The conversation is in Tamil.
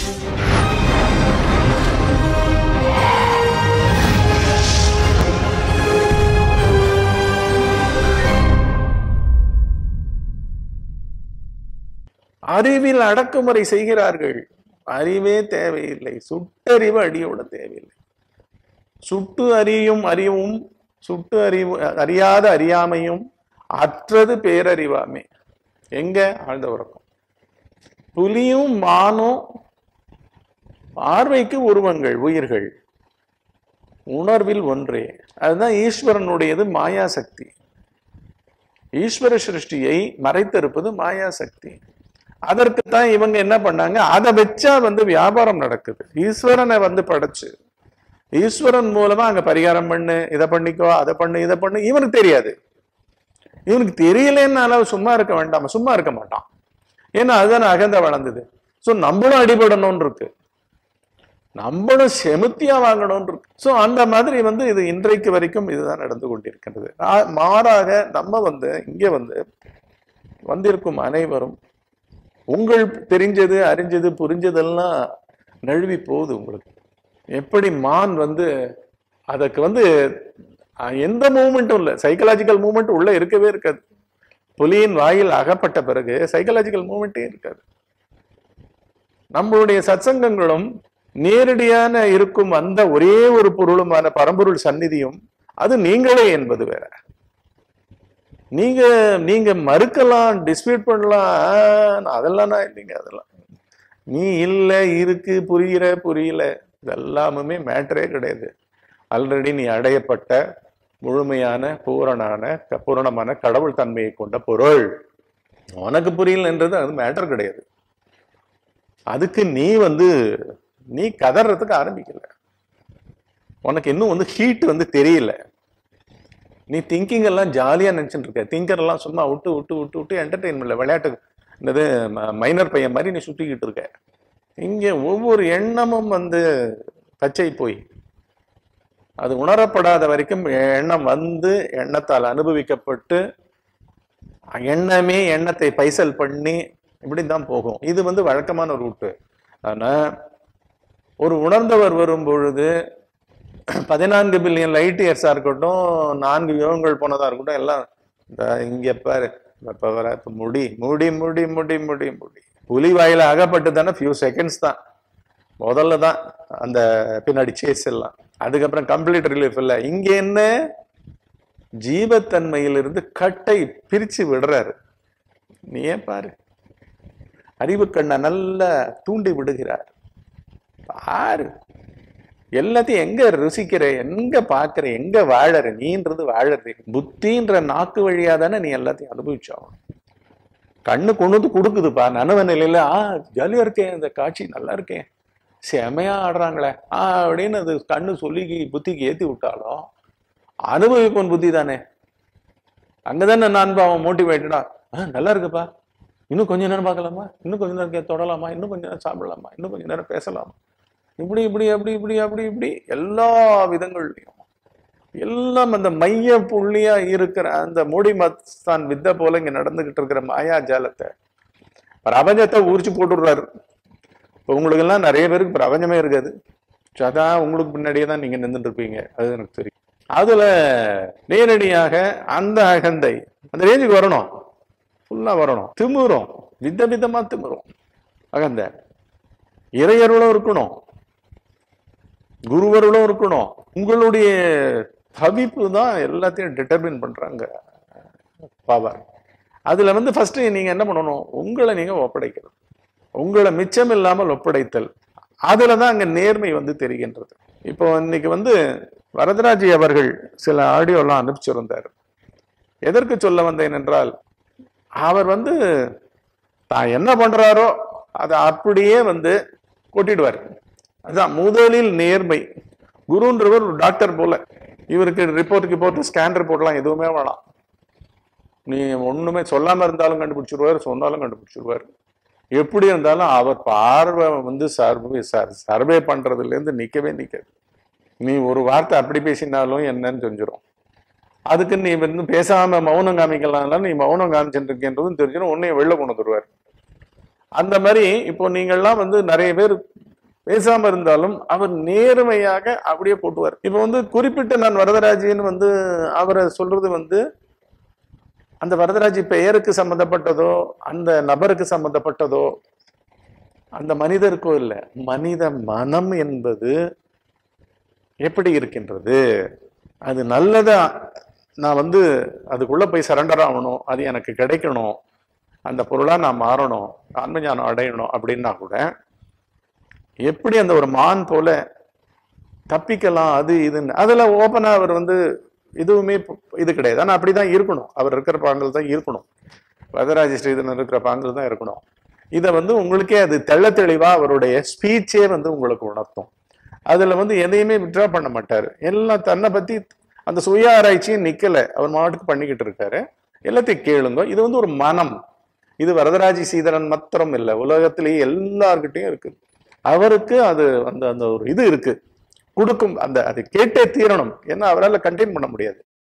அறிவில் அடக்குமுறை செய்கிறார்கள் அறிவே தேவையில்லை சுட்டறிவு அடியோட தேவையில்லை சுட்டு அறியும் அறிவும் சுட்டு அறிவு அறியாத அறியாமையும் அற்றது பேரறிவாமே எங்க ஆழ்ந்த உறக்கம் புலியும் மானும் பார்வைக்கு உருவங்கள் உயிர்கள் உணர்வில் ஒன்றே அதுதான் ஈஸ்வரனுடையது மாயா சக்தி ஈஸ்வர சிருஷ்டியை மறைத்திருப்பது மாயா சக்தி அதற்கு தான் இவங்க என்ன பண்ணாங்க அதை வச்சா வந்து வியாபாரம் நடக்குது ஈஸ்வரனை வந்து படைச்சு ஈஸ்வரன் மூலமா அங்க பரிகாரம் பண்ணு இதை பண்ணிக்கோ அதை பண்ணு இதை பண்ணு இவனுக்கு தெரியாது இவனுக்கு தெரியலன்னால சும்மா இருக்க வேண்டாமா சும்மா இருக்க மாட்டான் ஏன்னா அதுதானே அகந்த வளர்ந்தது ஸோ நம்மளும் அடிபடணும்னு இருக்கு நம்மளும் செமுத்தியா வாங்கணும்னு இருக்கு ஸோ அந்த மாதிரி வந்து இது இன்றைக்கு வரைக்கும் இதுதான் நடந்து கொண்டிருக்கின்றது ஆ- மாறாக நம்ம வந்து இங்கே வந்து வந்திருக்கும் அனைவரும் உங்கள் தெரிஞ்சது அறிஞ்சது புரிஞ்சதெல்லாம் நழுவி போகுது உங்களுக்கு எப்படி மான் வந்து அதுக்கு வந்து அஹ், எந்த மூமெண்ட்டும் இல்லை சைக்கலாஜிக்கல் மூமெண்ட் உள்ள இருக்கவே இருக்காது புலியின் வாயில் அகப்பட்ட பிறகு சைக்கலாஜிக்கல் மூமெண்ட்டே இருக்காது நம்மளுடைய சத்சங்கங்களும் நேரடியான இருக்கும் அந்த ஒரே ஒரு பொருளுமான பரம்பொருள் சந்நிதியும் அது நீங்களே என்பது வேற நீங்க நீங்க மறுக்கலாம் டிஸ்பியூட் பண்ணலாம் ஆ, அதெல்லாம் நான் இல்லைங்க அதெல்லாம் நீ இல்லை இருக்கு புரியற புரியல இதெல்லாமுமே மேட்டரே கிடையாது ஆல்ரெடி நீ அடையப்பட்ட முழுமையான பூரணான க- பூரணமான கடவுள் தன்மையை கொண்ட பொருள் உனக்கு புரியலன்றது அது மேட்டர் கிடையாது அதுக்கு நீ வந்து நீ கதறதுக்கு ஆரம்பிக்கல உனக்கு இன்னும் வந்து ஹீட் வந்து தெரியல நீ திங்கிங் எல்லாம் ஜாலியா நினைச்சிட்டு இருக்க திங்கர் எல்லாம் சும்மா விட்டு விட்டு விட்டு விட்டு என்டர்டெயின்மெண்ட்ல விளையாட்டு என்னது மைனர் பையன் மாதிரி நீ சுத்திக்கிட்டு இருக்க இங்க ஒவ்வொரு எண்ணமும் வந்து பச்சை போய் அது உணரப்படாத வரைக்கும் எண்ணம் வந்து எண்ணத்தால் அனுபவிக்கப்பட்டு எண்ணமே எண்ணத்தை பைசல் பண்ணி இப்படி தான் போகும் இது வந்து வழக்கமான ரூட்டு ஆனா ஒரு உணர்ந்தவர் வரும் பொழுது பதினான்கு பில்லியன் லைட் இயர்ஸா இருக்கட்டும் நான்கு யுகங்கள் போனதா இருக்கட்டும் எல்லாம் இந்த இங்க பாரு இப்ப வர இப்ப முடி முடி முடி முடி முடி முடி புலி வாயில அகப்பட்டு தானே ஃபியூ செகண்ட்ஸ் தான் முதல்ல தான் அந்த பின்னாடி சேஸ் எல்லாம் அதுக்கப்புறம் கம்ப்ளீட் ரிலீஃப் இல்லை இங்க என்ன ஜீவத்தன்மையிலிருந்து கட்டை பிரிச்சு விடுறாரு நீயே பாரு அறிவு கண்ணை நல்லா தூண்டி விடுகிறார் பாரு எல்லாத்தையும் எங்க ருசிக்கிற எங்க பாக்குற எங்க வாழற நீன்றது வாழறது புத்தின்ற நாக்கு வழியா தானே நீ எல்லாத்தையும் அனுபவிச்சாகணும் கண்ணு கொண்டு வந்து கொடுக்குதுப்பா நனவ நிலையில ஆ ஜாலியா இருக்கேன் இந்த காட்சி நல்லா இருக்கேன் செமையா ஆடுறாங்களே ஆ அப்படின்னு அது கண்ணு சொல்லி புத்திக்கு ஏத்தி விட்டாலும் அனுபவிப்பவன் புத்தி தானே அங்கதானே நான் அவன் மோட்டிவேட்டடா நல்லா இருக்குப்பா இன்னும் கொஞ்ச நேரம் பார்க்கலாமா இன்னும் கொஞ்ச நேரம் கே- தொடலாமா இன்னும் கொஞ்ச நேரம் சாப்பிடலாமா இன்னும் கொஞ்ச நேரம் பேசலாமா இப்படி இப்படி அப்படி இப்படி அப்படி இப்படி எல்லா விதங்கள்லையும் எல்லாம் அந்த மைய புள்ளியா இருக்கிற அந்த மூடி மஸ்தான் வித்த போல இங்க நடந்துகிட்டு இருக்கிற மாயா ஜாலத்தை பிரபஞ்சத்தை உரிச்சு போட்டுடுறாரு இப்போ உங்களுக்கு எல்லாம் நிறைய பேருக்கு பிரபஞ்சமே இருக்காது சதா உங்களுக்கு பின்னாடியே தான் நீங்க நின்றுட்டு இருப்பீங்க அது எனக்கு தெரியும் அதுல நேரடியாக அந்த அகந்தை அந்த ரேஞ்சுக்கு வரணும் ஃபுல்லா வரணும் திமிரும் வித விதமா திமிரும் அகந்தை இறையருளும் இருக்கணும் குருவருளும் இருக்கணும் உங்களுடைய தவிப்பு தான் எல்லாத்தையும் டிட்டர்மின் பண்றாங்க பவர் அதுல வந்து ஃபர்ஸ்ட் நீங்க என்ன பண்ணணும் உங்களை நீங்க ஒப்படைக்கணும் உங்களை மிச்சம் இல்லாமல் ஒப்படைத்தல் அதுல தான் அங்க நேர்மை வந்து தெரிகின்றது இப்போ இன்னைக்கு வந்து வரதராஜி அவர்கள் சில ஆடியோலாம் அனுப்பிச்சிருந்தார் எதற்கு சொல்ல வந்தேன் என்றால் அவர் வந்து தான் என்ன பண்றாரோ அதை அப்படியே வந்து கொட்டிடுவார் அதுதான் முதலில் நேர்மை குருன்றவர் ஒரு டாக்டர் போல இவருக்கு ரிப்போர்ட் ரிப்போர்ட் ஸ்கேன் ரிப்போர்ட்லாம் எதுவுமே வேணாம் நீ ஒண்ணுமே சொல்லாம இருந்தாலும் கண்டுபிடிச்சிருவார் சொன்னாலும் கண்டுபிடிச்சிருவார் எப்படி இருந்தாலும் அவர் பார்வை வந்து சர்வே சர்வே பண்றதுல இருந்து நிக்கவே நிக்காது நீ ஒரு வார்த்தை அப்படி பேசினாலும் என்னன்னு தெரிஞ்சிடும் அதுக்கு நீ வந்து பேசாம மௌனம் காமிக்கலாம் நீ மௌனம் காமிச்சுட்டு இருக்கேன்றதும் தெரிஞ்சிடும் உன்னைய வெளில கொண்டு வந்துருவார் அந்த மாதிரி இப்போ நீங்கள்லாம் வந்து நிறைய பேர் பேசாம இருந்தாலும் அவர் நேர்மையாக அப்படியே போட்டுவார் இப்ப வந்து குறிப்பிட்ட நான் வரதராஜின்னு வந்து அவரை சொல்றது வந்து அந்த வரதராஜி பெயருக்கு சம்பந்தப்பட்டதோ அந்த நபருக்கு சம்பந்தப்பட்டதோ அந்த மனிதருக்கோ இல்லை மனித மனம் என்பது எப்படி இருக்கின்றது அது நல்லதா நான் வந்து அதுக்குள்ள போய் சரண்டர் ஆகணும் அது எனக்கு கிடைக்கணும் அந்த பொருளா நான் மாறணும் ஆன்ம ஞானம் அடையணும் அப்படின்னா கூட எப்படி அந்த ஒரு மான் போல தப்பிக்கலாம் அது இதுன்னு அதுல ஓப்பனா அவர் வந்து எதுவுமே ப- இது கிடையாது ஆனா அப்படிதான் இருக்கணும் அவர் இருக்கிற பாங்கல் தான் இருக்கணும் வரதராஜ ஸ்ரீதரன் இருக்கிற பாங்கல் தான் இருக்கணும் இதை வந்து உங்களுக்கே அது தெள்ள தெளிவா அவருடைய ஸ்பீச்சே வந்து உங்களுக்கு உணர்த்தும் அதுல வந்து எதையுமே விட்ரா பண்ண மாட்டாரு எல்லாம் தன்னை பத்தி அந்த சுய ஆராய்ச்சியும் நிக்கல அவர் மாட்டுக்கு பண்ணிக்கிட்டு இருக்காரு எல்லாத்தையும் கேளுங்க இது வந்து ஒரு மனம் இது வரதராஜி சீதரன் மாத்திரம் இல்லை உலகத்திலேயே எல்லார்கிட்டயும் இருக்கு அவருக்கு அது அந்த அந்த ஒரு இது இருக்கு கொடுக்கும் அந்த அது கேட்டே தீரணும் ஏன்னா அவரால் கண்டெயின் பண்ண முடியாது